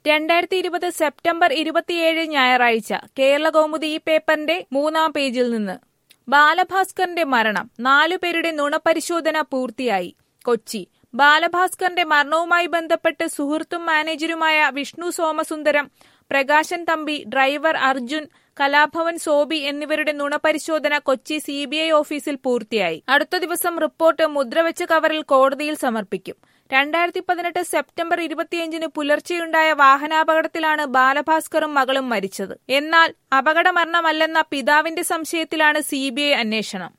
രണ്ടായിരത്തി ഇരുപത് സെപ്റ്റംബർ ഇരുപത്തിയേഴ് ഞായറാഴ്ച കേരളകൗമുദി ഈ പേപ്പറിന്റെ മൂന്നാം പേജിൽ നിന്ന് ബാലഭാസ്കറിന്റെ മരണം നാലുപേരുടെ നുണപരിശോധന പൂർത്തിയായി കൊച്ചി ബാലഭാസ്കറിന്റെ മരണവുമായി ബന്ധപ്പെട്ട് സുഹൃത്തും മാനേജരുമായ വിഷ്ണു സോമസുന്ദരം പ്രകാശൻ തമ്പി ഡ്രൈവർ അർജുൻ കലാഭവൻ സോബി എന്നിവരുടെ നുണപരിശോധന കൊച്ചി സി ബി ഐ ഓഫീസിൽ പൂർത്തിയായി അടുത്ത ദിവസം റിപ്പോർട്ട് മുദ്രവെച്ച കവറിൽ കോടതിയിൽ സമർപ്പിക്കും രണ്ടായിരത്തി പതിനെട്ട് സെപ്റ്റംബർ ഇരുപത്തിയഞ്ചിന് പുലർച്ചെയുണ്ടായ വാഹനാപകടത്തിലാണ് ബാലഭാസ്കറും മകളും മരിച്ചത് എന്നാൽ അപകടമരണമല്ലെന്ന പിതാവിന്റെ സംശയത്തിലാണ് സി അന്വേഷണം